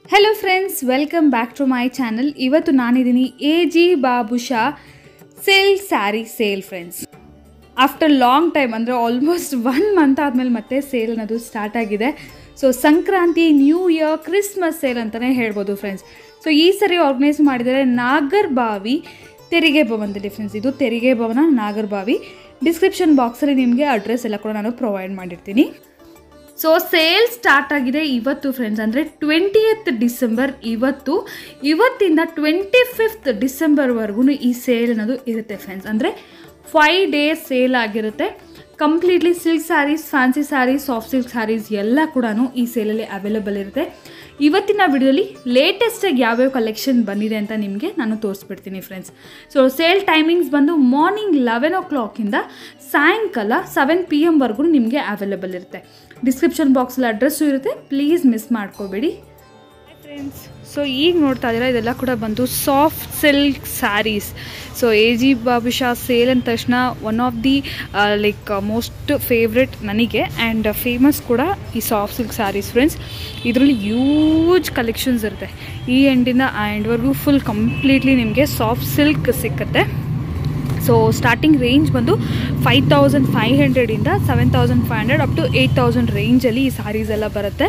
hello friends welcome back to my channel ಇವತ್ತು ನಾನಿದ್ದೀನಿ A G Babusha silk sari sale friends after long time ಅಂದರೆ almost one month ಆದಮೇಲೆ ಮತ್ತೆ sale ಅನ್ನೋದು start ಆಗಿದೆ so Sankranti new year Christmas sale ಅಂತಲೇ ಹೇಳ್ಬೋದು ಫ್ರೆಂಡ್ಸ್ ಸೊ ಈ ಸರಿ ಆರ್ಗನೈಸ್ ಮಾಡಿದರೆ ನಾಗರ್ಬಾವಿ ತೆರಿಗೆ ಭವನದಲ್ಲಿ ಫ್ರೆಂಡ್ಸ್ ಇದು ತೆರಿಗೆ ಭವನ ನಾಗರ್ಬಾವಿ ಡಿಸ್ಕ್ರಿಪ್ಷನ್ ಬಾಕ್ಸಲ್ಲಿ ನಿಮಗೆ ಅಡ್ರೆಸ್ ಎಲ್ಲ ಕೂಡ ನಾನು ಪ್ರೊವೈಡ್ ಮಾಡಿರ್ತೀನಿ ಸೊ ಸೇಲ್ ಸ್ಟಾರ್ಟ್ ಆಗಿದೆ ಇವತ್ತು ಫ್ರೆಂಡ್ಸ್ ಅಂದರೆ ಟ್ವೆಂಟಿಯತ್ ಡಿಸೆಂಬರ್ ಇವತ್ತು ಇವತ್ತಿಂದ ಟ್ವೆಂಟಿ ಫಿಫ್ತ್ ಡಿಸೆಂಬರ್ವರೆಗೂ ಈ ಸೇಲ್ ಅನ್ನೋದು ಇರುತ್ತೆ ಫ್ರೆಂಡ್ಸ್ ಅಂದರೆ ಫೈವ್ ಡೇಸ್ ಸೇಲ್ ಆಗಿರುತ್ತೆ completely silk saris fancy saris soft silk saris ಎಲ್ಲ ಕೂಡ ಈ ಸೇಲಲ್ಲಿ ಅವೈಲೇಬಲ್ ಇರುತ್ತೆ ಇವತ್ತಿನ ವಿಡಿಯೋಲಿ ಲೇಟೆಸ್ಟಾಗಿ ಯಾವ್ಯಾವ ಕಲೆಕ್ಷನ್ ಬಂದಿದೆ ಅಂತ ನಿಮಗೆ ನಾನು ತೋರಿಸ್ಬಿಡ್ತೀನಿ ಫ್ರೆಂಡ್ಸ್ ಸೊ ಸೇಲ್ ಟೈಮಿಂಗ್ಸ್ ಬಂದು ಮಾರ್ನಿಂಗ್ ಲೆವೆನ್ ಓ ಕ್ಲಾಕಿಂದ ಸಾಯಂಕಾಲ ಸೆವೆನ್ ಪಿ ಎಮ್ವರೆಗೂ ನಿಮಗೆ ಅವೈಲೇಬಲ್ ಇರುತ್ತೆ ಡಿಸ್ಕ್ರಿಪ್ಷನ್ ಬಾಕ್ಸಲ್ಲಿ ಅಡ್ರೆಸ್ಸು ಇರುತ್ತೆ ಪ್ಲೀಸ್ ಮಿಸ್ ಮಾಡ್ಕೋಬೇಡಿ ಫ್ರೆಂಡ್ಸ್ ಸೊ ಈಗ ನೋಡ್ತಾ ಇದ್ದೀರಾ ಇದೆಲ್ಲ ಕೂಡ ಬಂದು soft silk saris so A G Babusha sale ಅಂದ ತಕ್ಷಣ one of the like most favourite ನನಗೆ ಆ್ಯಂಡ್ ಫೇಮಸ್ ಕೂಡ ಈ ಸಾಫ್ಟ್ ಸಿಲ್ಕ್ ಸ್ಯಾರೀಸ್ ಫ್ರೆಂಡ್ಸ್ ಇದರಲ್ಲಿ ಯೂಜ್ ಕಲೆಕ್ಷನ್ಸ್ ಇರುತ್ತೆ ಈ ಎಂಡಿಂದ ಆ ಎಂಡ್ವರೆಗೂ ಫುಲ್ ಕಂಪ್ಲೀಟ್ಲಿ ನಿಮಗೆ ಸಾಫ್ಟ್ ಸಿಲ್ಕ್ ಸಿಕ್ಕತ್ತೆ ಸೊ ಸ್ಟಾರ್ಟಿಂಗ್ ರೇಂಜ್ ಬಂದು ಫೈವ್ ತೌಸಂಡ್ ಫೈವ್ ಹಂಡ್ರೆಡಿಂದ seven thousand five hundred up to eight thousand ರೇಂಜಲ್ಲಿ ಈ ಸ್ಯಾರೀಸ್ ಎಲ್ಲ ಬರುತ್ತೆ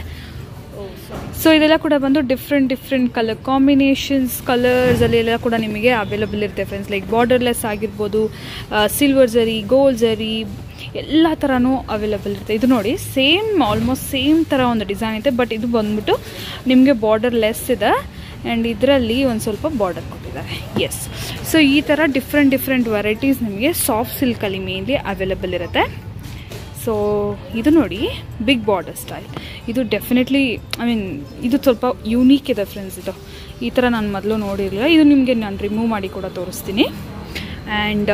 ಸೊ ಇದೆಲ್ಲ ಕೂಡ ಬಂದು ಡಿಫ್ರೆಂಟ್ ಡಿಫ್ರೆಂಟ್ ಕಲರ್ ಕಾಂಬಿನೇಷನ್ಸ್ ಕಲರ್ಸಲ್ಲಿ ಎಲ್ಲ ಕೂಡ ನಿಮಗೆ ಅವೈಲಬಲ್ ಇರುತ್ತೆ ಫ್ರೆಂಡ್ಸ್ ಲೈಕ್ ಬಾರ್ಡರ್ಲೆಸ್ ಆಗಿರ್ಬೋದು ಸಿಲ್ವರ್ ಜರಿ ಗೋಲ್ಡ್ ಜರಿ ಎಲ್ಲ ಥರನೂ ಅವೈಲಬಲ್ ಇರುತ್ತೆ ಇದು ನೋಡಿ ಸೇಮ್ ಆಲ್ಮೋಸ್ಟ್ ಸೇಮ್ ಥರ ಒಂದು ಡಿಸೈನ್ ಇದೆ ಬಟ್ ಇದು ಬಂದ್ಬಿಟ್ಟು ನಿಮಗೆ ಬಾರ್ಡರ್ ಲೆಸ್ ಇದೆ ಆ್ಯಂಡ್ ಇದರಲ್ಲಿ ಒಂದು ಸ್ವಲ್ಪ ಬಾರ್ಡರ್ ಕೊಟ್ಟಿದ್ದಾರೆ ಎಸ್ ಸೊ ಈ ಥರ ಡಿಫ್ರೆಂಟ್ ಡಿಫ್ರೆಂಟ್ ವೆರೈಟೀಸ್ ನಿಮಗೆ ಸಾಫ್ಟ್ ಸಿಲ್ಕಲ್ಲಿ ಮೇನ್ಲಿ ಅವೈಲಬಲ್ ಇರುತ್ತೆ ಸೊ ಇದು ನೋಡಿ ಬಿಗ್ ಬಾರ್ಡರ್ ಸ್ಟೈಲ್ ಇದು ಡೆಫಿನೆಟ್ಲಿ ಐ ಮೀನ್ ಇದು ಸ್ವಲ್ಪ ಯೂನೀಕ್ ಇದೆ ಫ್ರೆಂಡ್ಸ್ ಇದು ಈ ಥರ ನಾನು ಮೊದಲು ನೋಡಿರಲಿಲ್ಲ ಇದು ನಿಮಗೆ ನಾನು ರಿಮೂವ್ ಮಾಡಿ ಕೂಡ ತೋರಿಸ್ತೀನಿ and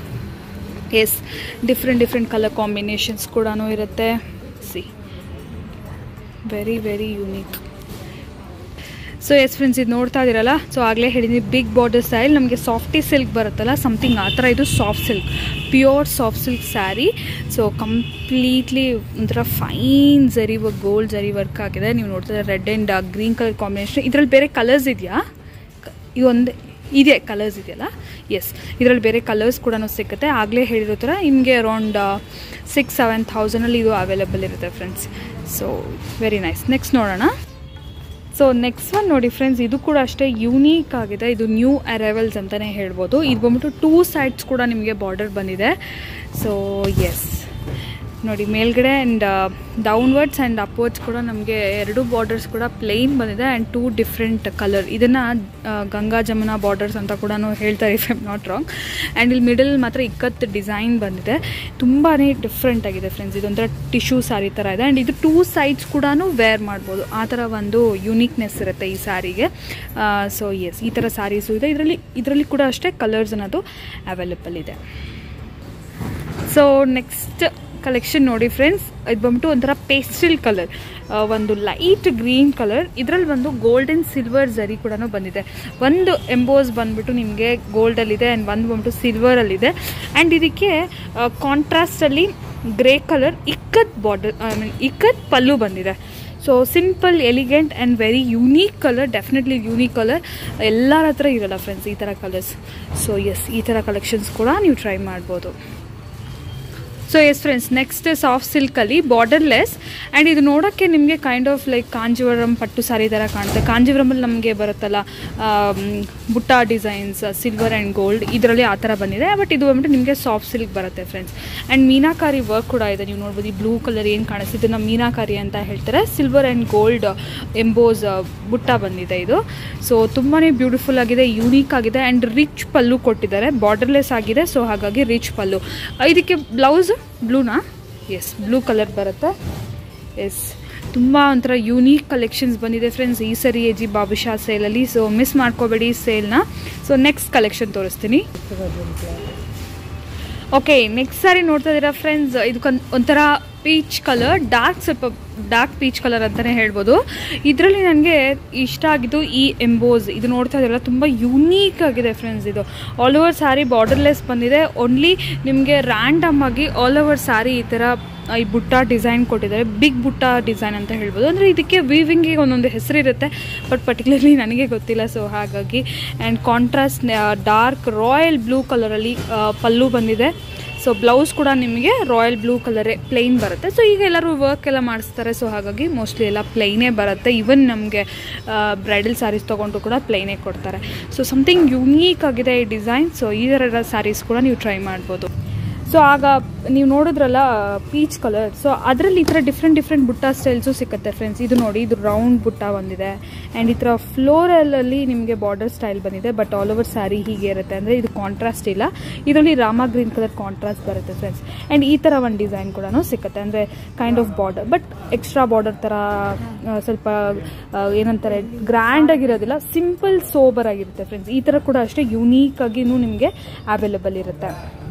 yes different different colour combinations ಕೂಡ ಇರುತ್ತೆ see very very unique so yes friends ಇದು ನೋಡ್ತಾ ಇದ್ದೀರಲ್ಲ ಸೊ ಆಗಲೇ ಹೇಳಿದ್ದೀನಿ ಬಿಗ್ ಬಾರ್ಡರ್ ಸ್ಟೈಲ್ ನಮಗೆ ಸಾಫ್ಟಿ ಸಿಲ್ಕ್ ಬರುತ್ತಲ್ಲ ಸಮಥಿಂಗ್ ಆ ಥರ ಇದು soft silk pure soft silk sari so completely ಒಂಥರ fine zari work gold zari work ಆಗಿದೆ ನೀವು ನೋಡ್ತಾ red and green colour combination ಇದರಲ್ಲಿ ಬೇರೆ ಕಲರ್ಸ್ ಇದೆಯಾ ಇದೊಂದು ಇದೆ ಕಲರ್ಸ್ ಇದೆಯಲ್ಲ ಎಸ್ ಇದರಲ್ಲಿ ಬೇರೆ ಕಲರ್ಸ್ ಕೂಡ ಸಿಗುತ್ತೆ ಆಗಲೇ ಹೇಳಿರೋ ಥರ ನಿಮಗೆ ಅರೌಂಡ್ ಸಿಕ್ಸ್ ಸೆವೆನ್ ಥೌಸಂಡಲ್ಲಿ ಇದು ಅವೈಲೇಬಲ್ ಇರುತ್ತೆ friends so very nice next ನೋಡೋಣ ಸೊ ನೆಕ್ಸ್ಟ್ ಒನ್ ನೋಡಿ ಫ್ರೆಂಡ್ಸ್ ಇದು ಕೂಡ ಅಷ್ಟೇ ಯೂನೀಕ್ ಆಗಿದೆ ಇದು ನ್ಯೂ ಅರೈವಲ್ಸ್ ಅಂತಲೇ ಹೇಳ್ಬೋದು ಇದು ಬಂದ್ಬಿಟ್ಟು ಟೂ ಸೈಡ್ಸ್ ಕೂಡ ನಿಮಗೆ ಬಾರ್ಡರ್ ಬಂದಿದೆ ಸೊ ಎಸ್ ನೋಡಿ ಮೇಲ್ಗಡೆ ಆ್ಯಂಡ್ ಡೌನ್ವರ್ಡ್ಸ್ ಆ್ಯಂಡ್ ಅಪ್ವರ್ಡ್ಸ್ ಕೂಡ ನಮಗೆ ಎರಡು ಬಾರ್ಡರ್ಸ್ ಕೂಡ ಪ್ಲೇನ್ ಬಂದಿದೆ ಆ್ಯಂಡ್ ಟೂ ಡಿಫ್ರೆಂಟ್ ಕಲರ್ ಇದನ್ನು ಗಂಗಾ ಜಮುನಾ ಬಾರ್ಡರ್ಸ್ ಅಂತ ಕೂಡ ಹೇಳ್ತಾರೆ if I'm not wrong and ಇಲ್ಲಿ ಮಿಡಲ್ ಮಾತ್ರ ಇಕ್ಕತ್ತು ಡಿಸೈನ್ ಬಂದಿದೆ ತುಂಬಾ ಡಿಫ್ರೆಂಟ್ ಆಗಿದೆ ಫ್ರೆಂಡ್ಸ್ ಇದೊಂಥರ ಟಿಶ್ಯೂ ಸ್ಯಾರಿ ಥರ ಇದೆ ಆ್ಯಂಡ್ ಇದು ಟೂ ಸೈಡ್ಸ್ ಕೂಡ ವೇರ್ ಮಾಡ್ಬೋದು ಆ ಥರ ಒಂದು ಯುನೀಕ್ನೆಸ್ ಇರುತ್ತೆ ಈ ಸ್ಯಾರಿಗೆ ಸೊ ಎಸ್ ಈ ಥರ ಸ್ಯಾರೀಸು ಇದೆ ಇದರಲ್ಲಿ ಇದರಲ್ಲಿ ಕೂಡ ಅಷ್ಟೇ ಕಲರ್ಸ್ ಅನ್ನೋದು ಅವೈಲೇಬಲ್ ಇದೆ ಸೊ ನೆಕ್ಸ್ಟ್ ಕಲೆಕ್ಷನ್ ನೋಡಿ ಫ್ರೆಂಡ್ಸ್ ಇದು ಬಂದ್ಬಿಟ್ಟು ಒಂಥರ ಪೇಸ್ಟಲ್ ಕಲರ್ ಒಂದು ಲೈಟ್ ಗ್ರೀನ್ ಕಲರ್ ಇದರಲ್ಲಿ ಬಂದು ಗೋಲ್ಡನ್ ಸಿಲ್ವರ್ ಜರಿ ಕೂಡ ಬಂದಿದೆ ಒಂದು ಎಂಬೋಸ್ ಬಂದ್ಬಿಟ್ಟು ನಿಮಗೆ ಗೋಲ್ಡಲ್ಲಿದೆ ಆ್ಯಂಡ್ ಒಂದು ಬಂದ್ಬಿಟ್ಟು ಸಿಲ್ವರಲ್ಲಿದೆ ಆ್ಯಂಡ್ ಇದಕ್ಕೆ ಕಾಂಟ್ರಾಸ್ಟಲ್ಲಿ grey colour ikat border I mean ikat pallu ಬಂದಿದೆ so simple elegant and very unique colour definitely unique colour ಎಲ್ಲರ ಹತ್ರ ಇರಲ್ಲ ಫ್ರೆಂಡ್ಸ್ ಈ ಥರ ಕಲರ್ಸ್ ಸೊ ಎಸ್ ಈ ಥರ ಕಲೆಕ್ಷನ್ಸ್ ಕೂಡ ನೀವು ಟ್ರೈ ಮಾಡ್ಬೋದು so yes friends next soft ಸಿಲ್ಕಲ್ಲಿ ಬಾರ್ಡರ್ಲೆಸ್ ಆ್ಯಂಡ್ ಇದು ನೋಡೋಕ್ಕೆ ನಿಮಗೆ ಕೈಂಡ್ ಆಫ್ ಲೈಕ್ ಕಾಂಜಿವರಂ ಪಟ್ಟು ಸಾರಿ ಥರ ಕಾಣುತ್ತೆ ಕಾಂಜಿವರಮಲ್ಲಿ ನಮಗೆ ಬರುತ್ತಲ್ಲ ಬುಟ್ಟ ಡಿಸೈನ್ಸ್ ಸಿಲ್ವರ್ ಆ್ಯಂಡ್ ಗೋಲ್ಡ್ ಇದರಲ್ಲಿ ಆ ಥರ ಬಂದಿದೆ ಬಟ್ ಇದು ಬಂದ್ಬಿಟ್ಟು ನಿಮಗೆ ಸಾಫ್ಟ್ ಸಿಲ್ಕ್ ಬರುತ್ತೆ ಫ್ರೆಂಡ್ಸ್ ಆ್ಯಂಡ್ ಮೀನಾಕಾರಿ ವರ್ಕ್ ಕೂಡ ಇದೆ ನೀವು ನೋಡ್ಬೋದು ಈ ಬ್ಲೂ ಕಲರ್ ಏನು ಕಾಣಿಸ್ತಿದೆ ಇದನ್ನು ಮೀನಾಕಾರಿ ಅಂತ ಹೇಳ್ತಾರೆ ಸಿಲ್ವರ್ ಆ್ಯಂಡ್ ಗೋಲ್ಡ್ ಎಂಬೋಸ್ ಬುಟ್ಟ ಬಂದಿದೆ ಇದು ಸೊ ತುಂಬಾ ಬ್ಯೂಟಿಫುಲ್ ಆಗಿದೆ ಯೂನೀಕ್ ಆಗಿದೆ ಆ್ಯಂಡ್ ರಿಚ್ ಪಲ್ಲು ಕೊಟ್ಟಿದ್ದಾರೆ ಬಾರ್ಡರ್ಲೆಸ್ ಆಗಿದೆ ಸೊ ಹಾಗಾಗಿ ರಿಚ್ ಪಲ್ಲು ಇದಕ್ಕೆ ಬ್ಲೌಸ್ ಬ್ಲೂನಾ ಎಸ್ ಬ್ಲೂ ಕಲರ್ ಬರುತ್ತೆ ಎಸ್ ತುಂಬ ಒಂಥರ ಯೂನೀಕ್ ಕಲೆಕ್ಷನ್ಸ್ ಬಂದಿದೆ ಫ್ರೆಂಡ್ಸ್ ಈ ಸರಿ ಎ ಜಿ ಬಾಬುಷಾ ಸೇಲಲ್ಲಿ ಸೊ ಮಿಸ್ ಮಾಡ್ಕೋಬೇಡಿ ಸೇಲ್ನ ಸೊ ನೆಕ್ಸ್ಟ್ ಕಲೆಕ್ಷನ್ ತೋರಿಸ್ತೀನಿ ಓಕೆ ನೆಕ್ಸ್ಟ್ ಸಾರಿ ನೋಡ್ತಾ ಇದ್ದೀರಾ ಫ್ರೆಂಡ್ಸ್ ಇದಕ್ಕೊಂದು ಒಂಥರ ಪೀಚ್ ಕಲರ್ ಡಾರ್ಕ್ ಸ್ವಲ್ಪ ಡಾರ್ಕ್ ಪೀಚ್ ಕಲರ್ ಅಂತಲೇ ಹೇಳ್ಬೋದು ಇದರಲ್ಲಿ ನನಗೆ ಇಷ್ಟ ಆಗಿದ್ದು ಈ ಎಂಬೋಸ್ ಇದು ನೋಡ್ತಾ ಇದ್ದೀರಲ್ಲ ತುಂಬ ಯೂನೀಕ್ ಆಗಿದೆ ಫ್ರೆಂಡ್ಸ್ ಇದು ಆಲ್ ಓವರ್ ಸ್ಯಾರಿ ಬಾರ್ಡರ್ಲೆಸ್ ಬಂದಿದೆ ಓನ್ಲಿ ನಿಮಗೆ ರ್ಯಾಂಡಮ್ ಆಗಿ ಆಲ್ ಓವರ್ ಸ್ಯಾರಿ ಈ ಥರ ಈ ಬುಟ್ಟ ಡಿಸೈನ್ ಕೊಟ್ಟಿದ್ದಾರೆ ಬಿಗ್ ಬುಟ್ಟ ಡಿಸೈನ್ ಅಂತ ಹೇಳ್ಬೋದು ಅಂದರೆ ಇದಕ್ಕೆ ವೀವಿಂಗಿಗೆ ಒಂದೊಂದು ಹೆಸರಿರುತ್ತೆ ಬಟ್ ಪರ್ಟಿಕ್ಯುಲರ್ಲಿ ನನಗೆ ಗೊತ್ತಿಲ್ಲ ಸೊ ಹಾಗಾಗಿ and contrast dark royal blue ಕಲರಲ್ಲಿ ಪಲ್ಲು ಬಂದಿದೆ ಸೊ ಬ್ಲೌಸ್ ಕೂಡ ನಿಮಗೆ ರಾಯಲ್ ಬ್ಲೂ ಕಲರೇ ಪ್ಲೈನ್ ಬರುತ್ತೆ ಸೊ ಈಗ ಎಲ್ಲರೂ ವರ್ಕ್ ಎಲ್ಲ ಮಾಡಿಸ್ತಾರೆ ಸೊ ಹಾಗಾಗಿ ಮೋಸ್ಟ್ಲಿ ಎಲ್ಲ ಪ್ಲೈನೇ ಬರುತ್ತೆ ಈವನ್ ನಮಗೆ ಬ್ರೈಡಲ್ ಸ್ಯಾರೀಸ್ ತೊಗೊಂಡು ಕೂಡ ಪ್ಲೈನೇ ಕೊಡ್ತಾರೆ ಸೊ ಸಮಥಿಂಗ್ ಯುನೀಕ್ ಆಗಿದೆ ಈ ಡಿಸೈನ್ ಸೊ ಈ ಥರದ ಸ್ಯಾರೀಸ್ ಕೂಡ ನೀವು ಟ್ರೈ ಮಾಡ್ಬೋದು ಸೊ ಆಗ ನೀವು ನೋಡಿದ್ರಲ್ಲ ಪೀಚ್ ಕಲರ್ ಸೊ ಅದರಲ್ಲಿ ಈ ಥರ ಡಿಫ್ರೆಂಟ್ ಡಿಫ್ರೆಂಟ್ ಬುಟ್ಟ ಸ್ಟೈಲ್ಸು ಸಿಗುತ್ತೆ ಫ್ರೆಂಡ್ಸ್ ಇದು ನೋಡಿ ಇದು ರೌಂಡ್ ಬುಟ್ಟ ಬಂದಿದೆ ಆ್ಯಂಡ್ ಈ ಥರ ಫ್ಲೋರಲಲ್ಲಿ ನಿಮಗೆ ಬಾರ್ಡರ್ ಸ್ಟೈಲ್ ಬಂದಿದೆ ಬಟ್ ಆಲ್ ಓವರ್ ಸ್ಯಾರಿ ಹೀಗೆ ಇರುತ್ತೆ ಅಂದರೆ ಇದು ಕಾಂಟ್ರಾಸ್ಟ್ ಇಲ್ಲ ಇದರಲ್ಲಿ ರಾಮ ಗ್ರೀನ್ ಕಲರ್ ಕಾಂಟ್ರಾಸ್ಟ್ ಬರುತ್ತೆ ಫ್ರೆಂಡ್ಸ್ ಆ್ಯಂಡ್ ಈ ಥರ ಒಂದು ಡಿಸೈನ್ ಕೂಡ ಸಿಗುತ್ತೆ ಅಂದರೆ kind of border but extra border ಥರ ಆ, ಸ್ವಲ್ಪ ಆ, ಏನಂತಾರೆ ಗ್ರ್ಯಾಂಡ್ ಆಗಿರೋದಿಲ್ಲ ಸಿಂಪಲ್ ಸೋಬರ್ ಆಗಿರುತ್ತೆ ಫ್ರೆಂಡ್ಸ್ ಈ ಥರ ಕೂಡ ಅಷ್ಟೇ ಯುನೀಕ್ ಆಗಿನೂ ನಿಮಗೆ ಅವೈಲೇಬಲ್ ಇರುತ್ತೆ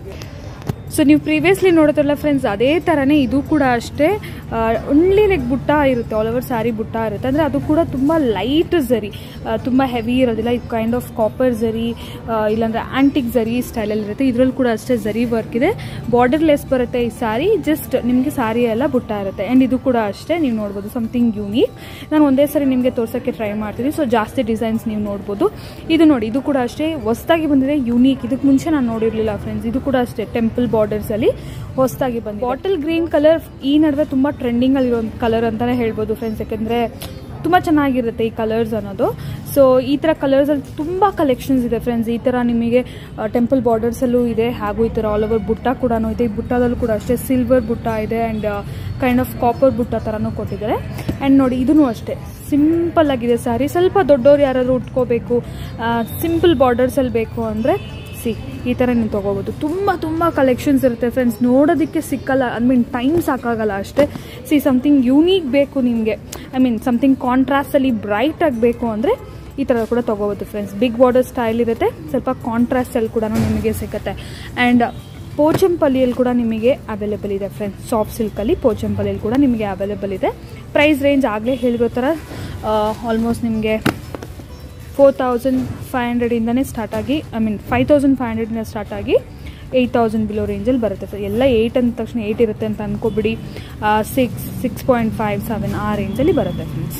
ಸೊ ನೀವು ಪ್ರೀವಿಯಸ್ಲಿ ನೋಡಿದ್ರಲ್ಲ ಫ್ರೆಂಡ್ಸ್ ಅದೇ ಥರನೇ ಇದು ಕೂಡ ಅಷ್ಟೇ ಒನ್ಲಿ ಲೈಕ್ ಬುಟ್ಟ ಇರುತ್ತೆ ಆಲ್ ಓವರ್ ಸ್ಯಾರಿ ಬುಟ್ಟ ಇರುತ್ತೆ ಅಂದರೆ ಅದು ಕೂಡ ತುಂಬ ಲೈಟ್ ಝರಿ ತುಂಬ ಹೆವಿ ಇರೋದಿಲ್ಲ ಇದು ಕೈಂಡ್ ಆಫ್ ಕಾಪರ್ ಝರಿ ಆ, ಇಲ್ಲಾಂದ್ರೆ ಆಂಟಿಕ್ ಝರಿ ಸ್ಟೈಲಲ್ಲಿ ಇರುತ್ತೆ ಇದರಲ್ಲಿ ಕೂಡ ಅಷ್ಟೇ ಝರಿ ವರ್ಕ್ ಇದೆ ಬಾರ್ಡರ್ ಲೆಸ್ ಬರುತ್ತೆ ಈ ಸ್ಯಾರಿ ಜಸ್ಟ್ ನಿಮಗೆ ಸ್ಯಾರಿ ಎಲ್ಲ ಬುಟ್ಟ ಇರುತ್ತೆ ಆ್ಯಂಡ್ ಇದು ಕೂಡ ಅಷ್ಟೇ ನೀವು ನೋಡ್ಬೋದು ಸಮಥಿಂಗ್ ಯೂನಿಕ್ ನಾನು ಒಂದೇ ಸರಿ ನಿಮಗೆ ತೋರ್ಸೋಕ್ಕೆ ಟ್ರೈ ಮಾಡ್ತೀನಿ ಸೊ ಜಾಸ್ತಿ ಡಿಸೈನ್ಸ್ ನೀವು ನೋಡ್ಬೋದು ಇದು ನೋಡಿ ಇದು ಕೂಡ ಅಷ್ಟೇ ಹೊಸದಾಗಿ ಬಂದಿದೆ ಯೂನಿಕ್ ಇದಕ್ಕೆ ಮುಂಚೆ ನಾನು ನೋಡಿರಲಿಲ್ಲ ಫ್ರೆಂಡ್ಸ್ ಇದು ಕೂಡ ಅಷ್ಟೇ ಟೆಂಪಲ್ ಬಾರ್ಡರ್ಸಲ್ಲಿ ಹೊಸದಾಗಿ ಬಂದಿದೆ ಬಾಟಲ್ ಗ್ರೀನ್ ಕಲರ್ ಈ ನಡುವೆ ತುಂಬ ಟ್ರೆಂಡಿಂಗಲ್ಲಿರೋ ಕಲರ್ ಅಂತಲೇ ಹೇಳ್ಬೋದು ಫ್ರೆಂಡ್ಸ್ ಯಾಕೆಂದರೆ ತುಂಬ ಚೆನ್ನಾಗಿರುತ್ತೆ ಈ ಕಲರ್ಸ್ ಅನ್ನೋದು ಸೊ ಈ ಥರ ಕಲರ್ಸಲ್ಲಿ ತುಂಬ ಕಲೆಕ್ಷನ್ಸ್ ಇದೆ ಫ್ರೆಂಡ್ಸ್ ಈ ಥರ ನಿಮಗೆ ಟೆಂಪಲ್ ಬಾರ್ಡರ್ಸಲ್ಲೂ ಇದೆ ಹಾಗೂ ಈ ಥರ ಆಲ್ ಓವರ್ ಬುಟ್ಟ ಕೂಡ ಇದೆ ಈ ಬುಟ್ಟದಲ್ಲೂ ಕೂಡ ಅಷ್ಟೇ ಸಿಲ್ವರ್ ಬುಟ್ಟ ಇದೆ ಆ್ಯಂಡ್ ಕೈಂಡ್ ಆಫ್ ಕಾಪರ್ ಬುಟ್ಟ ಥರನೂ ಕೊಟ್ಟಿದ್ದಾರೆ ಆ್ಯಂಡ್ ನೋಡಿ ಇದೂ ಅಷ್ಟೇ ಸಿಂಪಲ್ ಆಗಿದೆ ಸ್ಯಾರಿ ಸ್ವಲ್ಪ ದೊಡ್ಡವ್ರು ಯಾರಾದರೂ ಉಟ್ಕೋಬೇಕು ಸಿಂಪಲ್ ಬಾರ್ಡರ್ಸಲ್ಲಿ ಬೇಕು ಅಂದರೆ ಸಿ ಈ ಥರ ನೀವು ತೊಗೋಬೋದು ತುಂಬ ತುಂಬ ಕಲೆಕ್ಷನ್ಸ್ ಇರುತ್ತೆ ಫ್ರೆಂಡ್ಸ್ ನೋಡೋದಕ್ಕೆ ಸಿಕ್ಕಲ್ಲ ಐ ಮೀನ್ ಟೈಮ್ ಸಾಕಾಗಲ್ಲ ಅಷ್ಟೇ ಸಿ ಸಮಥಿಂಗ್ ಯೂನೀಕ್ ಬೇಕು ನಿಮಗೆ ಐ ಮೀನ್ ಸಮಥಿಂಗ್ ಕಾಂಟ್ರಾಸ್ಟಲ್ಲಿ ಬ್ರೈಟ್ ಆಗಬೇಕು ಅಂದರೆ ಈ ಥರ ಕೂಡ ತೊಗೋಬೋದು ಫ್ರೆಂಡ್ಸ್ ಬಿಗ್ ಬಾರ್ಡರ್ ಸ್ಟೈಲ್ ಇರುತ್ತೆ ಸ್ವಲ್ಪ ಕಾಂಟ್ರಾಸ್ಟಲ್ಲಿ ಕೂಡ ನಿಮಗೆ ಸಿಗುತ್ತೆ ಆ್ಯಂಡ್ ಪೋಚಂಪಲ್ಲಿಯಲ್ಲಿ ಕೂಡ ನಿಮಗೆ ಅವೈಲೇಬಲ್ ಇದೆ ಫ್ರೆಂಡ್ಸ್ ಸಾಫ್ಟ್ ಸಿಲ್ಕಲ್ಲಿ ಪೋಚಂಪಲ್ಲಿಯಲ್ಲಿ ಕೂಡ ನಿಮಗೆ ಅವೈಲೇಬಲ್ ಇದೆ ಪ್ರೈಸ್ ರೇಂಜ್ ಆಗಲೇ ಹೇಳಿರೋ ಥರ ಆಲ್ಮೋಸ್ಟ್ ನಿಮಗೆ ಫೋರ್ ತೌಸಂಡ್ ಫೈವ್ ಹಂಡ್ರೆಡಿಂದನೇ ಸ್ಟಾರ್ಟ್ ಆಗಿ I mean five thousand five ಹಂಡ್ರೆಡಿಂದ ಸ್ಟಾರ್ಟ್ ಆಗಿ ಏಯ್ಟ್ ತೌಸಂಡ್ ಬಿಲೋ ರೇಂಜಲ್ಲಿ ಬರುತ್ತೆ ಸೊ ಎಲ್ಲ ಏಯ್ಟ್ ಅಂದ ತಕ್ಷಣ ಏಯ್ಟ್ ಇರುತ್ತೆ ಅಂತ ಅಂದ್ಕೊಬಿಡಿ six six point five seven ಆ ರೇಂಜಲ್ಲಿ ಬರುತ್ತೆ ಫ್ರೆಂಡ್ಸ್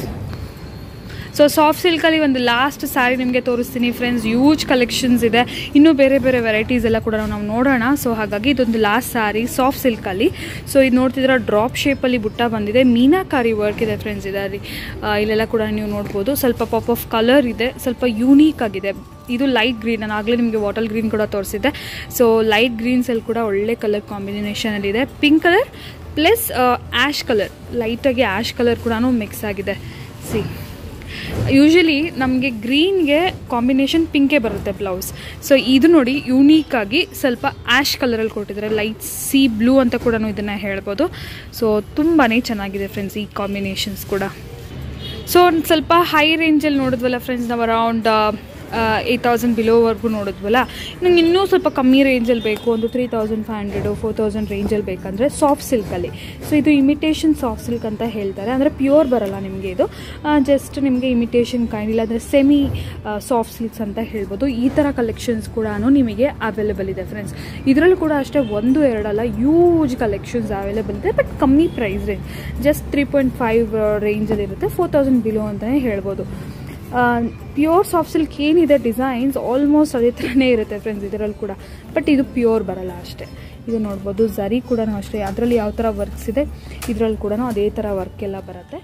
ಸೊ ಸಾಫ್ಟ್ ಸಿಲ್ಕಲ್ಲಿ ಒಂದು ಲಾಸ್ಟ್ ಸ್ಯಾರಿ ನಿಮಗೆ ತೋರಿಸ್ತೀನಿ ಫ್ರೆಂಡ್ಸ್ ಯೂಜ್ ಕಲೆಕ್ಷನ್ಸ್ ಇದೆ ಇನ್ನೂ ಬೇರೆ ಬೇರೆ ವೆರೈಟೀಸ್ ಎಲ್ಲ ಕೂಡ ನಾವು ನೋಡೋಣ ಸೊ ಹಾಗಾಗಿ ಇದೊಂದು ಲಾಸ್ಟ್ ಸ್ಯಾರಿ ಸಾಫ್ಟ್ ಸಿಲ್ಕಲ್ಲಿ ಸೊ ಇದು ನೋಡ್ತಿದ್ರೆ ಡ್ರಾಪ್ ಶೇಪಲ್ಲಿ ಬುಟ್ಟ ಬಂದಿದೆ ಮೀನಾಕಾರಿ ವರ್ಕ್ ಇದೆ ಫ್ರೆಂಡ್ಸ್ ಇದರಲ್ಲಿ ಆ, ಇಲ್ಲೆಲ್ಲ ಕೂಡ ನೀವು ನೋಡ್ಬೋದು ಸ್ವಲ್ಪ ಪಾಪ್ ಆಫ್ ಕಲರ್ ಇದೆ ಸ್ವಲ್ಪ ಯೂನೀಕ್ ಆಗಿದೆ ಇದು ಲೈಟ್ ಗ್ರೀನ್ ನಾನು ಆಗಲೇ ನಿಮಗೆ ವಾಟಲ್ ಗ್ರೀನ್ ಕೂಡ ತೋರಿಸಿದ್ದೆ ಸೊ ಲೈಟ್ ಗ್ರೀನ್ಸಲ್ಲಿ ಕೂಡ ಒಳ್ಳೆ ಕಲರ್ ಕಾಂಬಿನೇಷನಲ್ಲಿದೆ pink colour plus ash colour ಲೈಟಾಗಿ ಆ್ಯಶ್ ಕಲರ್ ಕೂಡ ಮಿಕ್ಸ್ ಆಗಿದೆ ಸಿ ಯೂಶಲಿ ನಮಗೆ ಗ್ರೀನ್ಗೆ ಕಾಂಬಿನೇಷನ್ ಪಿಂಕೇ ಬರುತ್ತೆ ಬ್ಲೌಸ್ ಸೊ ಇದು ನೋಡಿ ಯೂನೀಕ್ ಆಗಿ ಸ್ವಲ್ಪ ಆ್ಯಶ್ ಕಲರಲ್ಲಿ ಕೊಟ್ಟಿದ್ದಾರೆ ಲೈಟ್ ಸಿ ಬ್ಲೂ ಅಂತ ಕೂಡ ಇದನ್ನು ಹೇಳ್ಬೋದು ಸೊ ತುಂಬಾ ಚೆನ್ನಾಗಿದೆ ಫ್ರೆಂಡ್ಸ್ ಈ ಕಾಂಬಿನೇಷನ್ಸ್ ಕೂಡ ಸೊ ಒಂದು ಸ್ವಲ್ಪ ಹೈ ರೇಂಜಲ್ಲಿ ನೋಡಿದ್ವಲ್ಲ ಫ್ರೆಂಡ್ಸ್ ನಾವು ಅರೌಂಡ್ ಏಯ್ಟ್ ತೌಸಂಡ್ ಬಿಲೋವರೆಗೂ ನೋಡಿದ್ವಲ್ಲ ನಂಗೆ ಇನ್ನೂ ಸ್ವಲ್ಪ ಕಮ್ಮಿ ರೇಂಜಲ್ಲಿ ಬೇಕು ಒಂದು three thousand five hundred four thousand ರೇಂಜಲ್ಲಿ ಬೇಕಂದರೆ ಸಾಫ್ಟ್ ಸಿಲ್ಕಲ್ಲಿ ಸೊ ಇದು ಇಮಿಟೇಷನ್ ಸಾಫ್ಟ್ ಸಿಲ್ಕ್ ಅಂತ ಹೇಳ್ತಾರೆ ಅಂದರೆ ಪ್ಯೂರ್ ಬರಲ್ಲ ನಿಮಗೆ ಇದು ಜಸ್ಟ್ ನಿಮಗೆ ಇಮಿಟೇಷನ್ ಕೈಂಡ್ ಇಲ್ಲಾಂದರೆ ಸೆಮಿ ಸಾಫ್ಟ್ ಸಿಲ್ಕ್ಸ್ ಅಂತ ಹೇಳ್ಬೋದು ಈ ಥರ ಕಲೆಕ್ಷನ್ಸ್ ಕೂಡ ನಿಮಗೆ ಅವೈಲೇಬಲ್ ಇದೆ ಫ್ರೆಂಡ್ಸ್ ಇದರಲ್ಲೂ ಕೂಡ ಅಷ್ಟೇ ಒಂದು ಎರಡಲ್ಲ ಯೂಜ್ ಕಲೆಕ್ಷನ್ಸ್ ಅವೈಲೇಬಲ್ ಇದೆ ಬಟ್ ಕಮ್ಮಿ price range just three point five ರೇಂಜಲ್ಲಿ ಇರುತ್ತೆ ಫೋರ್ ತೌಸಂಡ್ ಬಿಲೋ ಅಂತಲೇ ಹೇಳ್ಬೋದು ಪ್ಯೂರ್ ಸಾಫ್ಟ್ ಸಿಲ್ಕ್ ಏನಿದೆ ಡಿಸೈನ್ಸ್ ಆಲ್ಮೋಸ್ಟ್ ಅದೇ ಥರನೇ ಇರುತ್ತೆ ಫ್ರೆಂಡ್ಸ್ ಇದರಲ್ಲಿ ಕೂಡ ಬಟ್ ಇದು ಪ್ಯೂರ್ ಬರಲ್ಲ ಅಷ್ಟೇ ಇದು ನೋಡ್ಬೋದು ಝರಿ ಕೂಡ ಅಷ್ಟೇ ಅದರಲ್ಲಿ ಯಾವ ಥರ ವರ್ಕ್ಸ್ ಇದೆ ಇದರಲ್ಲಿ ಕೂಡ ಅದೇ ಥರ ವರ್ಕ್ ಎಲ್ಲ ಬರುತ್ತೆ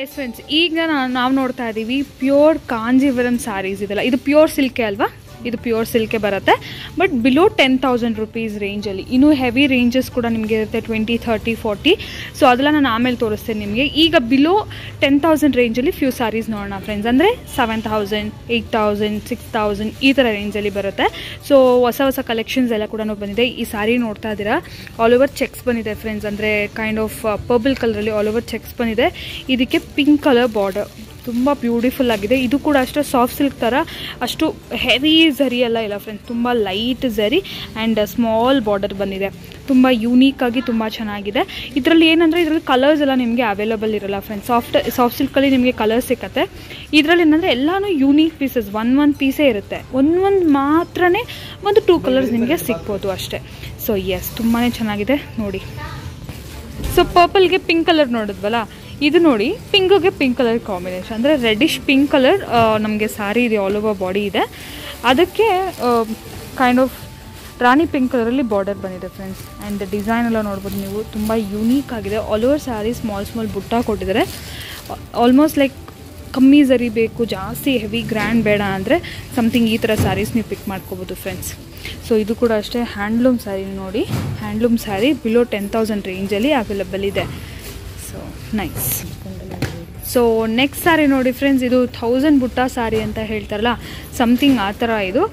ಎಸ್ ಫ್ರೆಂಡ್ಸ್ ಈಗ ನಾವು ನೋಡ್ತಾ ಇದ್ದೀವಿ ಪ್ಯೂರ್ ಕಾಂಜೀವರಂ ಸ್ಯಾರೀಸ್ ಇದೆಲ್ಲ ಇದು ಪ್ಯೂರ್ ಸಿಲ್ಕೆ ಅಲ್ವಾ ಇದು ಪ್ಯೂರ್ ಸಿಲ್ಕೆ ಬರುತ್ತೆ but below ten thousand rupees ರೇಂಜಲ್ಲಿ ಇನ್ನೂ ಹೆವಿ ರೇಂಜಸ್ ಕೂಡ ನಿಮಗೆ ಇರುತ್ತೆ ಟ್ವೆಂಟಿ ಥರ್ಟಿ ಫಾರ್ಟಿ ಸೊ ಅದೆಲ್ಲ ನಾನು ಆಮೇಲೆ ತೋರಿಸ್ತೇನೆ ನಿಮಗೆ ಈಗ ಬಿಲೋ ಟೆನ್ ತೌಸಂಡ್ ರೇಂಜಲ್ಲಿ ಫ್ಯೂ ಸ್ಯಾರೀಸ್ ನೋಡೋಣ ಫ್ರೆಂಡ್ಸ್ ಅಂದರೆ seven thousand eight thousand six thousand ಈ ಥರ ರೇಂಜಲ್ಲಿ ಬರುತ್ತೆ ಸೊ ಹೊಸ ಹೊಸ ಕಲೆಕ್ಷನ್ಸ್ ಎಲ್ಲ ಕೂಡ ಬಂದಿದೆ ಈ ಸ್ಯಾರಿ ನೋಡ್ತಾ ಇದ್ದೀರಾ ಆಲ್ ಓವರ್ ಚೆಕ್ಸ್ ಬಂದಿದೆ ಫ್ರೆಂಡ್ಸ್ ಅಂದರೆ ಕೈಂಡ್ ಆಫ್ ಪರ್ಪಲ್ ಕಲರಲ್ಲಿ ಆಲ್ ಓವರ್ ಚೆಕ್ಸ್ ಬಂದಿದೆ ಇದಕ್ಕೆ ಪಿಂಕ್ ಕಲರ್ ಬಾರ್ಡರ್ ತುಂಬ ಬ್ಯೂಟಿಫುಲ್ ಆಗಿದೆ ಇದು ಕೂಡ ಅಷ್ಟು ಸಾಫ್ಟ್ ಸಿಲ್ಕ್ ಥರ ಅಷ್ಟು ಹೆವಿ ಝರಿ ಎಲ್ಲ ಇಲ್ಲ ಫ್ರೆಂಡ್ಸ್ ತುಂಬ light zari and small border ಬಂದಿದೆ ತುಂಬ ಯೂನೀಕ್ ಆಗಿ ತುಂಬ ಚೆನ್ನಾಗಿದೆ ಇದರಲ್ಲಿ ಏನಂದರೆ ಇದರಲ್ಲಿ ಕಲರ್ಸ್ ಎಲ್ಲ ನಿಮಗೆ ಅವೈಲೇಬಲ್ ಇರಲ್ಲ ಫ್ರೆಂಡ್ಸ್ ಸಾಫ್ಟ್ ಸಾಫ್ಟ್ ಸಿಲ್ಕಲ್ಲಿ ನಿಮಗೆ ಕಲರ್ಸ್ ಸಿಕ್ಕತ್ತೆ ಇದರಲ್ಲಿ ಏನಂದರೆ ಎಲ್ಲನೂ ಯೂನೀಕ್ ಪೀಸಸ್ ಒನ್ ಒನ್ ಪೀಸೇ ಇರುತ್ತೆ ಒಂದು ಒಂದು ಮಾತ್ರನೇ ಒಂದು ಟೂ ಕಲರ್ಸ್ ನಿಮಗೆ ಸಿಗ್ಬೋದು ಅಷ್ಟೇ ಸೊ ಎಸ್ ತುಂಬಾ ಚೆನ್ನಾಗಿದೆ ನೋಡಿ ಸೊ ಪರ್ಪಲ್ಗೆ ಪಿಂಕ್ ಕಲರ್ ನೋಡಿದ್ವಲ್ಲ ಇದು ನೋಡಿ ಪಿಂಕ್ಗೆ ಪಿಂಕ್ ಕಲರ್ ಕಾಂಬಿನೇಷನ್ ಅಂದರೆ ರೆಡಿಶ್ ಪಿಂಕ್ ಕಲರ್ ನಮಗೆ ಸ್ಯಾರಿ ಇದೆ ಆಲ್ ಓವರ್ ಬಾಡಿ ಇದೆ ಅದಕ್ಕೆ ಕೈಂಡ್ ಆಫ್ ರಾಣಿ ಪಿಂಕ್ ಕಲರಲ್ಲಿ ಬಾರ್ಡರ್ ಬಂದಿದೆ ಫ್ರೆಂಡ್ಸ್ ಆ್ಯಂಡ್ ಡಿಸೈನ್ ಎಲ್ಲ ನೋಡ್ಬೋದು ನೀವು ತುಂಬ ಯೂನೀಕ್ ಆಗಿದೆ all over sari small small butta ಕೊಟ್ಟಿದ್ದಾರೆ ಆಲ್ಮೋಸ್ಟ್ ಲೈಕ್ ಕಮ್ಮಿ ಝರಿ ಬೇಕು ಜಾಸ್ತಿ ಹೆವಿ ಗ್ರ್ಯಾಂಡ್ ಬೇಡ ಅಂದರೆ ಸಮಥಿಂಗ್ ಈ ಥರ ಸ್ಯಾರೀಸ್ ನೀವು ಪಿಕ್ ಮಾಡ್ಕೋಬೋದು ಫ್ರೆಂಡ್ಸ್ ಸೊ ಇದು ಕೂಡ ಅಷ್ಟೇ ಹ್ಯಾಂಡ್ಲೂಮ್ ಸ್ಯಾರಿ ನೋಡಿ handloom sari below ten thousand ರೇಂಜಲ್ಲಿ ಅವೈಲಬಲ್ ಇದೆ so nice so next sari ನೋಡಿ ಫ್ರೆಂಡ್ಸ್ ಇದು ಥೌಸಂಡ್ ಬುಟ್ಟ ಸ್ಯಾರಿ ಅಂತ ಹೇಳ್ತಾರಲ್ಲ ಸಮಥಿಂಗ್ ಆ ಥರ ಇದು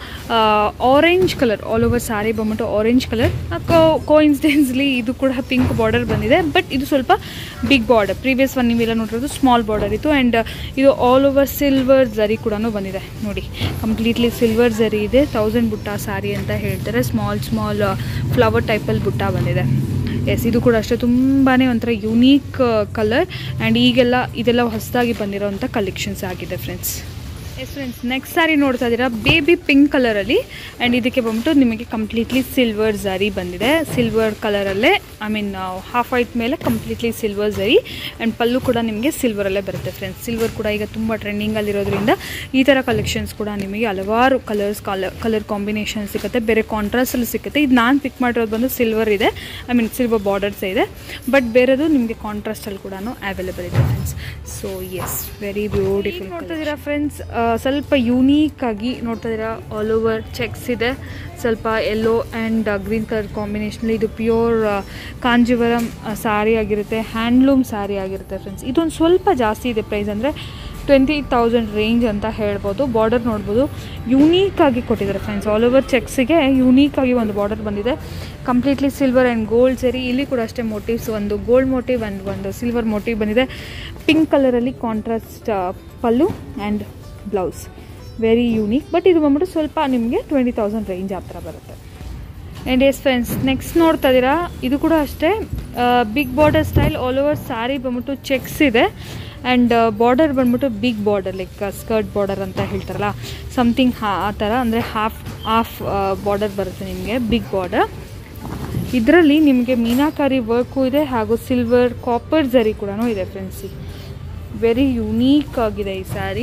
orange colour all over sari ಬಂದ್ಬಿಟ್ಟು ಆರೆಂಜ್ ಕಲರ್ ಕೋಇನ್ಸಿಡೆನ್ಸ್ಲಿ ಇದು ಕೂಡ ಪಿಂಕ್ ಬಾರ್ಡರ್ ಬಂದಿದೆ ಬಟ್ ಇದು ಸ್ವಲ್ಪ ಬಿಗ್ ಬಾರ್ಡರ್ ಪ್ರೀವಿಯಸ್ ಒನ್ ನೀವೆಲ್ಲ ನೋಡಿರೋದು ಸ್ಮಾಲ್ ಬಾರ್ಡರ್ ಇತ್ತು ಆ್ಯಂಡ್ ಇದು ಆಲ್ ಓವರ್ ಸಿಲ್ವರ್ ಝರಿ ಕೂಡ ಬಂದಿದೆ ನೋಡಿ ಕಂಪ್ಲೀಟ್ಲಿ ಸಿಲ್ವರ್ ಝರಿ ಇದೆ ಥೌಸಂಡ್ ಬುಟ್ಟ ಸ್ಯಾರಿ ಅಂತ ಹೇಳ್ತಾರೆ ಸ್ಮಾಲ್ ಸ್ಮಾಲ್ ಫ್ಲವರ್ ಟೈಪಲ್ಲಿ ಬುಟ್ಟ ಬಂದಿದೆ ಎಸ್ ಇದು ಕೂಡ ಅಷ್ಟೇ ತುಂಬಾ ಒಂಥರ ಯುನೀಕ್ ಕಲರ್ ಆ್ಯಂಡ್ ಈಗೆಲ್ಲ ಇದೆಲ್ಲ ಹೊಸದಾಗಿ ಬಂದಿರೋವಂಥ ಕಲೆಕ್ಷನ್ಸ್ ಆಗಿದೆ friends as friends next saree ನೋಡ್ತಾ ಇದ್ದೀರಾ ಬೇಬಿ ಪಿಂಕ್ ಕಲರಲ್ಲಿ ಆ್ಯಂಡ್ ಇದಕ್ಕೆ ಬಂದ್ಬಿಟ್ಟು ನಿಮಗೆ ಕಂಪ್ಲೀಟ್ಲಿ ಸಿಲ್ವರ್ ಝರಿ ಬಂದಿದೆ ಸಿಲ್ವರ್ ಕಲರಲ್ಲೇ ಐ ಮೀನ್ ಹಾಫ್ ವೈಟ್ ಮೇಲೆ completely silver zari and pallu ಕೂಡ ನಿಮಗೆ ಸಿಲ್ವರಲ್ಲೇ ಬರುತ್ತೆ ಫ್ರೆಂಡ್ಸ್ ಸಿಲ್ವರ್ ಕೂಡ ಈಗ ತುಂಬ ಟ್ರೆಂಡಿಂಗಲ್ಲಿರೋದ್ರಿಂದ ಈ ಥರ ಕಲೆಕ್ಷನ್ಸ್ ಕೂಡ ನಿಮಗೆ ಹಲವಾರು ಕಲರ್ಸ್ ಕಲರ್ ಕಲರ್ ಕಾಂಬಿನೇಷನ್ ಸಿಗುತ್ತೆ ಬೇರೆ ಕಾಂಟ್ರಾಸ್ಟಲ್ಲಿ ಸಿಗುತ್ತೆ ಇದು ನಾನು ಪಿಕ್ ಮಾಡಿರೋದು ಬಂದು ಸಿಲ್ವರ್ ಇದೆ ಐ ಮೀನ್ ಸಿಲ್ವರ್ ಬಾರ್ಡರ್ಸ್ ಇದೆ ಬಟ್ ಬೇರೆದು ನಿಮಗೆ ಕಾಂಟ್ರಾಸ್ಟಲ್ಲಿ ಕೂಡ ಅವೈಲೇಬಲ್ ಇದೆ friends so as very beautiful ನೋಡ್ತಾ ಇದ್ದೀರಾ ಫ್ರೆಂಡ್ಸ್ ಸ್ವಲ್ಪ ಯೂನೀಕ್ ಆಗಿ ನೋಡ್ತಾ ಇದ್ದೀರಾ ಆಲ್ ಓವರ್ ಚೆಕ್ಸ್ ಇದೆ ಸ್ವಲ್ಪ ಯೆಲ್ಲೋ ಆ್ಯಂಡ್ ಗ್ರೀನ್ ಕಲರ್ ಕಾಂಬಿನೇಷನಲ್ಲಿ ಇದು ಪ್ಯೂರ್ ಕಾಂಜಿವರಂ ಸ್ಯಾರಿ ಆಗಿರುತ್ತೆ ಹ್ಯಾಂಡ್ಲೂಮ್ ಸ್ಯಾರಿ ಆಗಿರುತ್ತೆ ಫ್ರೆಂಡ್ಸ್ ಇದೊಂದು ಸ್ವಲ್ಪ ಜಾಸ್ತಿ ಇದೆ ಪ್ರೈಸ್ ಅಂದರೆ ಟ್ವೆಂಟಿ ತೌಸಂಡ್ ರೇಂಜ್ ಅಂತ ಹೇಳ್ಬೋದು ಬಾರ್ಡರ್ ನೋಡ್ಬೋದು ಯೂನೀಕ್ ಆಗಿ ಕೊಟ್ಟಿದ್ದಾರೆ ಫ್ರೆಂಡ್ಸ್ ಆಲ್ ಓವರ್ ಚೆಕ್ಸಿಗೆ ಯೂನೀಕ್ ಆಗಿ ಒಂದು ಬಾರ್ಡರ್ ಬಂದಿದೆ ಕಂಪ್ಲೀಟ್ಲಿ ಸಿಲ್ವರ್ ಆ್ಯಂಡ್ ಗೋಲ್ಡ್ ಸೇರಿ ಇಲ್ಲಿ ಕೂಡ ಅಷ್ಟೇ ಮೋಟಿವ್ಸ್ ಒಂದು ಗೋಲ್ಡ್ ಮೋಟಿವ್ ಆ್ಯಂಡ್ ಒಂದು ಸಿಲ್ವರ್ ಮೋಟಿವ್ ಬಂದಿದೆ ಪಿಂಕ್ ಕಲರಲ್ಲಿ contrast pallu and blouse very unique but ಇದು ಬಂದ್ಬಿಟ್ಟು ಸ್ವಲ್ಪ ನಿಮಗೆ ಟ್ವೆಂಟಿ ತೌಸಂಡ್ ರೇಂಜ್ ಆ ಥರ ಬರುತ್ತೆ ಆ್ಯಂಡ್ ಎಸ್ ಫ್ರೆಂಡ್ಸ್ ನೆಕ್ಸ್ಟ್ ನೋಡ್ತಾ ಇದ್ದೀರಾ ಇದು ಕೂಡ ಅಷ್ಟೇ big border style all over sari ಬಂದ್ಬಿಟ್ಟು ಚೆಕ್ಸ್ ಇದೆ ಆ್ಯಂಡ್ ಬಾರ್ಡರ್ ಬಂದ್ಬಿಟ್ಟು big border like skirt border ಅಂತ ಹೇಳ್ತಾರಲ್ಲ ಸಮಥಿಂಗ್ ಹಾ ಆ ಥರ ಅಂದರೆ ಹಾಫ್ ಹಾಫ್ ಬಾರ್ಡರ್ ಬರುತ್ತೆ ನಿಮಗೆ ಬಿಗ್ ಬಾರ್ಡರ್ ಇದರಲ್ಲಿ ನಿಮಗೆ ಮೀನಾಕಾರಿ ವರ್ಕು ಇದೆ ಹಾಗೂ ಸಿಲ್ವರ್ ಕಾಪರ್ ಜರಿ ಕೂಡ ಇದೆ ಫ್ರೆಂಡ್ಸ್ ವೆರಿ ಯುನೀಕ್ ಆಗಿದೆ ಈ ಸ್ಯಾರಿ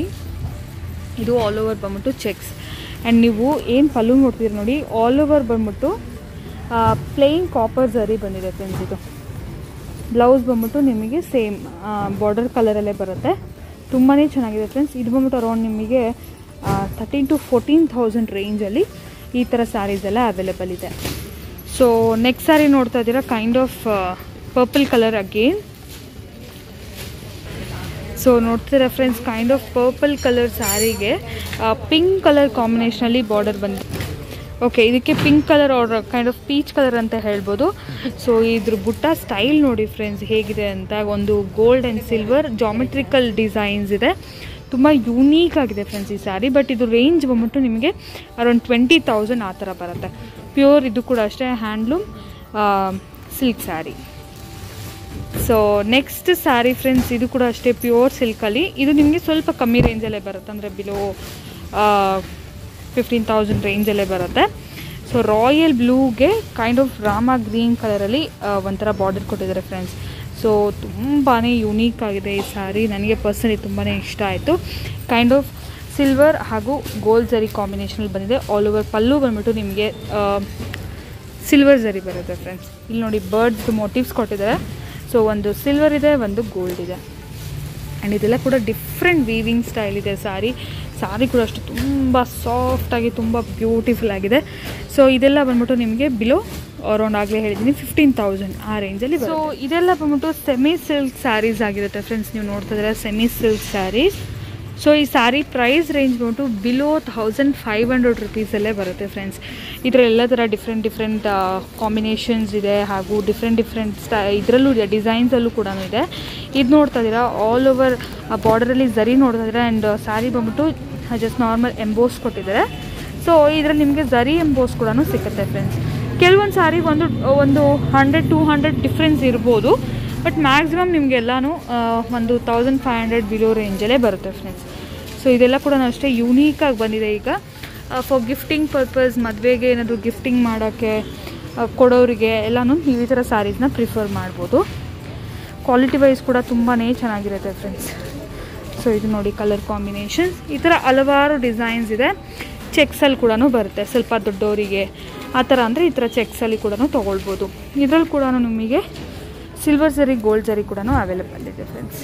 ಇದು ಆಲ್ ಓವರ್ ಬಂದ್ಬಿಟ್ಟು ಚೆಕ್ಸ್ ಆ್ಯಂಡ್ ನೀವು ಏನು ಪಲ್ಲು ನೋಡ್ತೀರಿ ನೋಡಿ ಆಲ್ ಓವರ್ ಬಂದ್ಬಿಟ್ಟು ಪ್ಲೇನ್ ಕಾಪರ್ ಝರಿ ಬಂದಿದೆ ಫ್ರೆಂಡ್ಸ್ ಇದು ಬ್ಲೌಸ್ ಬಂದ್ಬಿಟ್ಟು ನಿಮಗೆ ಸೇಮ್ ಬಾರ್ಡರ್ ಕಲರಲ್ಲೇ ಬರುತ್ತೆ ತುಂಬಾ ಚೆನ್ನಾಗಿದೆ ಫ್ರೆಂಡ್ಸ್ ಇದು ಬಂದ್ಬಿಟ್ಟು ಅರೌಂಡ್ ನಿಮಗೆ ತರ್ಟೀನ್ ಟು ಫೋರ್ಟೀನ್ ಥೌಸಂಡ್ ರೇಂಜಲ್ಲಿ ಈ ಥರ ಸ್ಯಾರೀಸ್ ಎಲ್ಲ ಅವೈಲೇಬಲ್ ಇದೆ ಸೊ ನೆಕ್ಸ್ಟ್ ಸ್ಯಾರಿ ನೋಡ್ತಾ ಇದ್ದೀರಾ kind of purple colour again so ನೋಡ್ತೀರಾ friends kind of purple colour ಸ್ಯಾರಿಗೆ ಪಿಂಕ್ ಕಲರ್ ಕಾಂಬಿನೇಷನಲ್ಲಿ ಬಾರ್ಡರ್ ಬಂದಿದೆ ಓಕೆ ಇದಕ್ಕೆ pink colour or kind of peach colour ಅಂತ ಹೇಳ್ಬೋದು ಸೊ ಇದ್ರ ಬುಟ್ಟ ಸ್ಟೈಲ್ ನೋಡಿ ಫ್ರೆಂಡ್ಸ್ ಹೇಗಿದೆ ಅಂತ ಒಂದು gold and silver geometrical designs ಇದೆ ತುಂಬ ಯೂನೀಕ್ ಆಗಿದೆ ಫ್ರೆಂಡ್ಸ್ ಈ ಸ್ಯಾರಿ ಬಟ್ ಇದು ರೇಂಜ್ ಬಂದ್ಬಿಟ್ಟು ನಿಮಗೆ ಅರೌಂಡ್ ಟ್ವೆಂಟಿ ತೌಸಂಡ್ ಆ ಥರ ಬರುತ್ತೆ ಪ್ಯೂರ್ ಇದು ಕೂಡ ಅಷ್ಟೇ handloom silk sari so next saree friends ಇದು ಕೂಡ ಅಷ್ಟೇ ಪ್ಯೂರ್ ಸಿಲ್ಕಲ್ಲಿ ಇದು ನಿಮಗೆ ಸ್ವಲ್ಪ ಕಮ್ಮಿ ರೇಂಜಲ್ಲೇ ಬರುತ್ತೆ ಅಂದರೆ ಬಿಲೋ ಫಿಫ್ಟೀನ್ ತೌಸಂಡ್ ರೇಂಜಲ್ಲೇ ಬರುತ್ತೆ ಸೊ ರಾಯಲ್ ಬ್ಲೂಗೆ ಕೈಂಡ್ ಆಫ್ ರಾಮ ಗ್ರೀನ್ ಕಲರಲ್ಲಿ ಒಂಥರ ಬಾರ್ಡರ್ ಕೊಟ್ಟಿದ್ದಾರೆ ಫ್ರೆಂಡ್ಸ್ ಸೊ ತುಂಬಾ ಯೂನೀಕ್ ಆಗಿದೆ ಈ ಸ್ಯಾರಿ ನನಗೆ ಪರ್ಸನಲಿ ತುಂಬಾ ಇಷ್ಟ ಆಯಿತು ಕೈಂಡ್ ಆಫ್ ಸಿಲ್ವರ್ ಹಾಗೂ ಗೋಲ್ಡ್ ಜರಿ ಕಾಂಬಿನೇಷನಲ್ಲಿ ಬಂದಿದೆ ಆಲ್ ಓವರ್ ಪಲ್ಲು ಬಂದ್ಬಿಟ್ಟು ನಿಮಗೆ ಸಿಲ್ವರ್ ಜರಿ ಬರುತ್ತೆ ಫ್ರೆಂಡ್ಸ್ ಇಲ್ಲಿ ನೋಡಿ ಬರ್ಡ್ಸ್ ಮೋಟಿವ್ಸ್ ಕೊಟ್ಟಿದ್ದಾರೆ ಸೊ ಒಂದು ಸಿಲ್ವರ್ ಇದೆ ಒಂದು ಗೋಲ್ಡ್ ಇದೆ ಆ್ಯಂಡ್ ಇದೆಲ್ಲ ಕೂಡ ಡಿಫ್ರೆಂಟ್ ವೀವಿಂಗ್ ಸ್ಟೈಲ್ ಇದೆ ಸಾರಿ ಸಾರಿ ಕೂಡ ಅಷ್ಟು ತುಂಬ ಸಾಫ್ಟಾಗಿ ತುಂಬ ಬ್ಯೂಟಿಫುಲ್ ಆಗಿದೆ ಸೊ ಇದೆಲ್ಲ ಬಂದ್ಬಿಟ್ಟು ನಿಮಗೆ ಬಿಲೋ ಅರೌಂಡ್ ಆಗಲೇ ಹೇಳಿದ್ದೀನಿ ಫಿಫ್ಟೀನ್ ತೌಸಂಡ್ ಆ ರೇಂಜಲ್ಲಿ ಸೊ ಇದೆಲ್ಲ ಬಂದ್ಬಿಟ್ಟು ಸೆಮಿ ಸಿಲ್ಕ್ ಸ್ಯಾರೀಸ್ ಆಗಿರುತ್ತೆ ಫ್ರೆಂಡ್ಸ್ ನೀವು ನೋಡ್ತಾ ಇದ್ದೀರಾ ಸೆಮಿ ಸಿಲ್ಕ್ ಸ್ಯಾರೀಸ್ ಸೊ ಈ ಸ್ಯಾರಿ ಪ್ರೈಸ್ ರೇಂಜ್ ಬಂದ್ಬಿಟ್ಟು ಬಿಲೋ ಥೌಸಂಡ್ ಫೈವ್ ಹಂಡ್ರೆಡ್ ರುಪೀಸಲ್ಲೇ ಬರುತ್ತೆ ಫ್ರೆಂಡ್ಸ್ ಇದರಲ್ಲಿ ಎಲ್ಲ ಥರ ಡಿಫ್ರೆಂಟ್ ಡಿಫ್ರೆಂಟ್ ಕಾಂಬಿನೇಷನ್ಸ್ ಇದೆ ಹಾಗೂ ಡಿಫ್ರೆಂಟ್ ಡಿಫ್ರೆಂಟ್ ಸ್ಟೈ ಇದರಲ್ಲೂ ಇದೆ ಡಿಸೈನ್ಸಲ್ಲೂ ಕೂಡ ಇದೆ ಇದು ನೋಡ್ತಾ ಇದ್ದೀರಾ ಆಲ್ ಓವರ್ ಆ ಬಾರ್ಡರಲ್ಲಿ ಝರಿ ನೋಡ್ತಾ ಇದ್ದೀರಾ ಆ್ಯಂಡ್ ಸ್ಯಾರಿ ಬಂದ್ಬಿಟ್ಟು ಜಸ್ಟ್ ನಾರ್ಮಲ್ ಎಂಬೋಸ್ ಕೊಟ್ಟಿದ್ದಾರೆ ಸೊ ಇದರಲ್ಲಿ ನಿಮಗೆ ಝರಿ ಎಂಬೋಸ್ ಕೂಡ ಸಿಗುತ್ತೆ ಫ್ರೆಂಡ್ಸ್ ಕೆಲವೊಂದು ಸಾರಿ ಒಂದು ಒಂದು ಹಂಡ್ರೆಡ್ ಟೂ ಹಂಡ್ರೆಡ್ ಡಿಫ್ರೆನ್ಸ್ ಇರ್ಬೋದು ಬಟ್ ಮ್ಯಾಕ್ಸಿಮಮ್ ನಿಮಗೆಲ್ಲನೂ ಒಂದು ತೌಸಂಡ್ ಫೈವ್ ಹಂಡ್ರೆಡ್ ಬಿಲೋ ರೇಂಜಲ್ಲೇ ಬರುತ್ತೆ ಫ್ರೆಂಡ್ಸ್ ಸೊ ಇದೆಲ್ಲ ಕೂಡ ಅಷ್ಟೇ ಯೂನೀಕಾಗಿ ಬಂದಿದೆ ಈಗ ಫಾರ್ ಗಿಫ್ಟಿಂಗ್ ಪರ್ಪಸ್ ಮದುವೆಗೆ ಏನಾದರೂ ಗಿಫ್ಟಿಂಗ್ ಮಾಡೋಕ್ಕೆ ಕೊಡೋರಿಗೆ ಎಲ್ಲನೂ ನೀವು ಈ ಥರ ಸ್ಯಾರೀಸ್ನ ಪ್ರಿಫರ್ ಮಾಡ್ಬೋದು ಕ್ವಾಲಿಟಿ ವೈಸ್ ಕೂಡ ತುಂಬಾ ಚೆನ್ನಾಗಿರುತ್ತೆ ಫ್ರೆಂಡ್ಸ್ ಸೊ ಇದು ನೋಡಿ ಕಲರ್ ಕಾಂಬಿನೇಷನ್ಸ್ ಈ ಥರ ಹಲವಾರು ಡಿಸೈನ್ಸ್ ಇದೆ ಚೆಕ್ಸಲ್ಲಿ ಕೂಡ ಬರುತ್ತೆ ಸ್ವಲ್ಪ ದೊಡ್ಡವರಿಗೆ ಆ ಥರ ಅಂದರೆ ಈ ಥರ ಚೆಕ್ಸಲ್ಲಿ ಕೂಡ ತೊಗೊಳ್ಬೋದು ಇದರಲ್ಲಿ ಕೂಡ ನಿಮಗೆ ಸಿಲ್ವರ್ ಜರಿ ಗೋಲ್ಡ್ ಜರಿ ಕೂಡ ಅವೈಲೇಬಲ್ ಇದೆ ಫ್ರೆಂಡ್ಸ್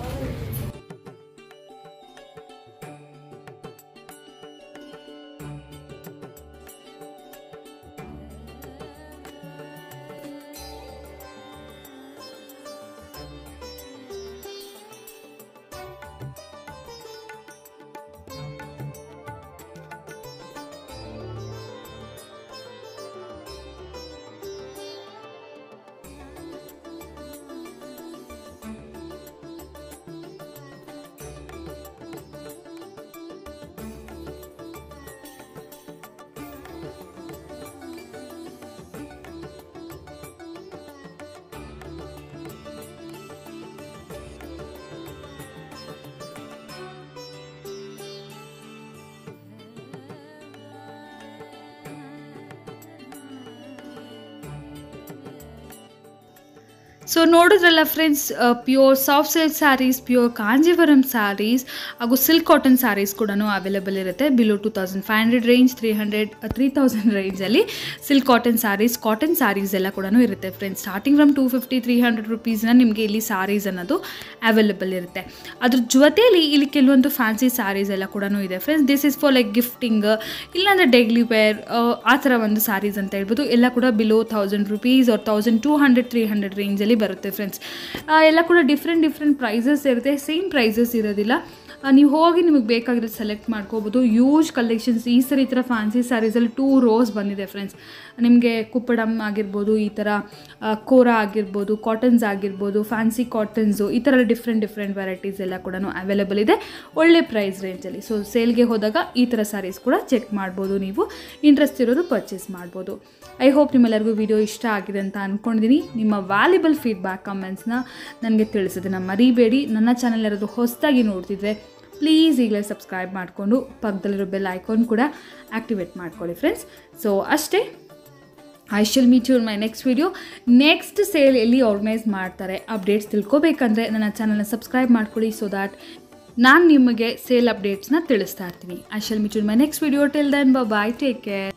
ಸೊ ನೋಡಿದ್ರಲ್ಲ friends pure soft silk sarees pure Kanjivaram sarees ಹಾಗೂ ಸಿಲ್ಕ್ ಕಾಟನ್ ಸ್ಯಾರೀಸ್ ಕೂಡ ಅವೈಲೇಬಲ್ ಇರುತ್ತೆ below two thousand five hundred range three hundred three thousand ರೇಂಜಲ್ಲಿ silk cotton sarees cotton sarees ಎಲ್ಲ ಕೂಡ ಇರುತ್ತೆ friends starting from two fifty three hundred ರುಪೀಸ್ನ ನಿಮಗೆ ಇಲ್ಲಿ ಸ್ಯಾರೀಸ್ ಅನ್ನೋದು ಅವೈಲೇಬಲ್ ಇರುತ್ತೆ ಅದ್ರ ಜೊತೆಯಲ್ಲಿ ಇಲ್ಲಿ ಕೆಲವೊಂದು ಫ್ಯಾನ್ಸಿ ಸ್ಯಾರೀಸ್ ಎಲ್ಲ ಕೂಡ ಇದೆ friends this is for like gifting ಇಲ್ಲಾಂದರೆ ಡೈಲಿ ವೇರ್ ಆ ಥರ ಒಂದು ಸ್ಯಾರೀಸ್ ಅಂತ ಹೇಳ್ಬೋದು ಎಲ್ಲ ಕೂಡ ಬಿಲೋ ತೌಸಂಡ್ ರುಪೀಸ್ ಅವ್ರ thousand two hundred three hundred ರೇಂಜಲ್ಲಿ ಬರುತ್ತೆ ಫ್ರೆಂಡ್ಸ್ ಎಲ್ಲ ಕೂಡ ಡಿಫ್ರೆಂಟ್ ಡಿಫ್ರೆಂಟ್ ಪ್ರೈಸಸ್ ಇರುತ್ತೆ ಸೇಮ್ ಪ್ರೈಸಸ್ ಇರೋದಿಲ್ಲ ಆ, ನೀವು ಹೋಗಿ ನಿಮಗೆ ಬೇಕಾಗಿರೋದು ಸೆಲೆಕ್ಟ್ ಮಾಡ್ಕೋಬೋದು ಯೂಜ್ ಕಲೆಕ್ಷನ್ಸ್ ಈ ಸರಿ ಈ ಥರ ಫ್ಯಾನ್ಸಿ ಸ್ಯಾರೀಸಲ್ಲಿ ಟೂ ರೋಸ್ ಬಂದಿದೆ ಫ್ರೆಂಡ್ಸ್ ನಿಮಗೆ ಕುಪ್ಪಡಮ್ ಆಗಿರ್ಬೋದು ಈ ಥರ ಆ, ಕೋರಾ ಆಗಿರ್ಬೋದು ಕಾಟನ್ಸ್ ಆಗಿರ್ಬೋದು ಫ್ಯಾನ್ಸಿ ಕಾಟನ್ಸು ಈ ಥರ ಡಿಫ್ರೆಂಟ್ ಡಿಫ್ರೆಂಟ್ ವೆರೈಟೀಸ್ ಎಲ್ಲ ಕೂಡ ಅವೈಲೇಬಲ್ ಇದೆ ಒಳ್ಳೆ ಪ್ರೈಸ್ ರೇಂಜಲ್ಲಿ ಸೊ ಸೇಲ್ಗೆ ಹೋದಾಗ ಈ ಥರ ಸ್ಯಾರೀಸ್ ಕೂಡ ಚೆಕ್ ಮಾಡ್ಬೋದು ನೀವು ಇಂಟ್ರೆಸ್ಟ್ ಇರೋದು ಪರ್ಚೇಸ್ ಮಾಡ್ಬೋದು ಐ ಹೋಪ್ ನಿಮ್ಮೆಲ್ಲರಿಗೂ ವಿಡಿಯೋ ಇಷ್ಟ ಆಗಿದೆ ಅಂತ ಅಂದ್ಕೊಂಡಿದ್ದೀನಿ ನಿಮ್ಮ ವ್ಯಾಲ್ಯುಬಲ್ ಫೀಡ್ಬ್ಯಾಕ್ ಕಮೆಂಟ್ಸ್ನ ನನಗೆ ತಿಳಿಸೋದನ್ನ ಮರಿಬೇಡಿ ನನ್ನ ಚಾನಲ್ ಯಾರಾದರೂ ಹೊಸದಾಗಿ ನೋಡ್ತಿದ್ರೆ ಪ್ಲೀಸ್ ಈಗಲೇ ಸಬ್ಸ್ಕ್ರೈಬ್ ಮಾಡಿಕೊಂಡು ಪಕ್ಕದಲ್ಲಿರೋ ಬೆಲ್ ಐಕಾನ್ ಕೂಡ ಆ್ಯಕ್ಟಿವೇಟ್ ಮಾಡ್ಕೊಳ್ಳಿ ಫ್ರೆಂಡ್ಸ್ ಸೊ ಅಷ್ಟೇ I shall meet you my next video next sale ಎಲ್ಲಿ ಆರ್ಗನೈಸ್ ಮಾಡ್ತಾರೆ ಅಪ್ಡೇಟ್ಸ್ ತಿಳ್ಕೊಬೇಕಂದ್ರೆ ನನ್ನ ಚಾನಲ್ನ ಸಬ್ಸ್ಕ್ರೈಬ್ ಮಾಡ್ಕೊಳ್ಳಿ ಸೊ ದ್ಯಾಟ್ ನಾನು ನಿಮಗೆ ಸೇಲ್ ಅಪ್ಡೇಟ್ಸ್ನ ತಿಳಿಸ್ತಾ ಇರ್ತೀನಿ I shall meet you my next video till then bye take care